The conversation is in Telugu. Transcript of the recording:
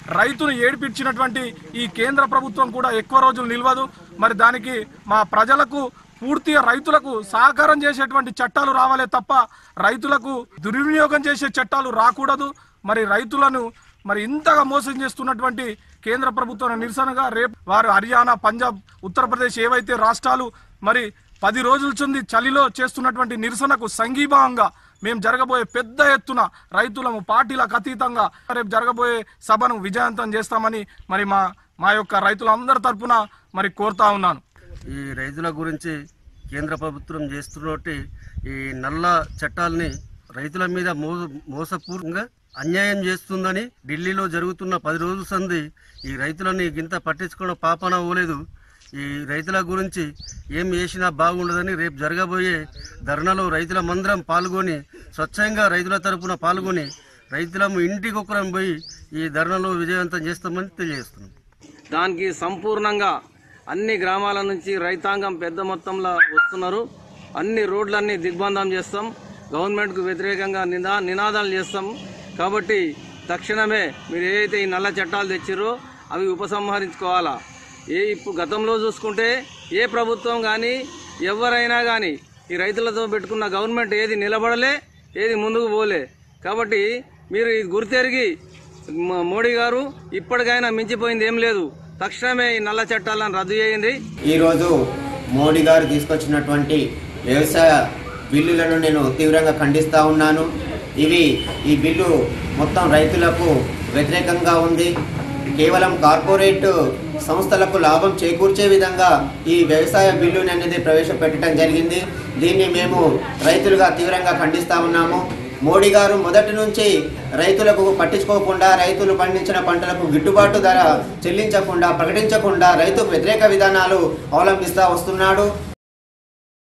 రైతును ఏడిపించినటువంటి ఈ కేంద్ర ప్రభుత్వం కూడా ఎక్కువ రోజులు నిలవదు మరి దానికి మా ప్రజలకు పూర్తిగా రైతులకు సహకారం చేసేటువంటి చట్టాలు రావాలే తప్ప రైతులకు దుర్వినియోగం చేసే చట్టాలు రాకూడదు మరి రైతులను మరి ఇంతగా మోసం చేస్తున్నటువంటి కేంద్ర ప్రభుత్వం నిరసనగా రేపు వారు హర్యానా పంజాబ్ ఉత్తరప్రదేశ్ ఏవైతే రాష్ట్రాలు మరి పది రోజుల చుంది చలిలో చేస్తున్నటువంటి నిరసనకు సంఘీభావంగా మేము జరగబోయే పెద్ద ఎత్తున రైతులము పార్టీలకు అతీతంగా రేపు జరగబోయే సభను విజయవంతం చేస్తామని మరి మా మా యొక్క రైతులందరి తరపున మరి కోరుతా ఉన్నాను ఈ రైతుల గురించి కేంద్ర ప్రభుత్వం చేస్తున్నట్టు ఈ నల్ల చట్టాలని రైతుల మీద మో మోసపూర్వకంగా అన్యాయం చేస్తుందని ఢిల్లీలో జరుగుతున్న పది రోజుల సంది ఈ రైతులని గింత పట్టించుకోవడం పాపన పోలేదు ఈ రైతుల గురించి ఏం చేసినా బాగుండదని రేపు జరగబోయే ధర్నాలో రైతుల మందరం పాల్గొని స్వచ్ఛంగా రైతుల తరపున పాల్గొని రైతులము ఇంటికొకరం పోయి ఈ ధర్నాలో విజయవంతం చేస్తామని తెలియజేస్తున్నాం దానికి సంపూర్ణంగా అన్ని గ్రామాల నుంచి రైతాంగం పెద్ద మొత్తంలో వస్తున్నారు అన్ని రోడ్లన్నీ దిగ్బంధం చేస్తాం గవర్నమెంట్కు వ్యతిరేకంగా నినా నినాదాలు చేస్తాం కాబట్టి తక్షణమే మీరు ఏదైతే ఈ నల్ల చట్టాలు తెచ్చిరో అవి ఉపసంహరించుకోవాలా ఏ ఇప్పుడు గతంలో చూసుకుంటే ఏ ప్రభుత్వం కానీ ఎవరైనా కానీ ఈ రైతులతో పెట్టుకున్న గవర్నమెంట్ ఏది నిలబడలే ఏది ముందుకు పోలే కాబట్టి మీరు ఇది గుర్తెరిగి మ- మోడీ గారు ఇప్పటికైనా మించిపోయింది ఏం లేదు తక్షణమే ఈ నల్ల చట్టాలను రద్దు చేయండి ఈరోజు మోడీ గారు తీసుకొచ్చినటువంటి వ్యవసాయ బిల్లులను నేను తీవ్రంగా ఖండిస్తూ ఉన్నాను ఇవి ఈ బిల్లు మొత్తం రైతులకు వ్యతిరేకంగా ఉంది కేవలం కార్పొరేట్ సంస్థలకు లాభం చేకూర్చే విధంగా ఈ వ్యవసాయ బిల్లుని అనేది ప్రవేశపెట్టడం జరిగింది దీన్ని మేము రైతులుగా తీవ్రంగా ఖండిస్తూ ఉన్నాము మోడీ గారు మొదటి నుంచి రైతులకు పట్టించుకోకుండా రైతులు పండించిన పంటలకు గిట్టుబాటు ధర చెల్లించకుండా ప్రకటించకుండా రైతు వ్యతిరేక విధానాలు అవలంబిస్తూ వస్తున్నాడు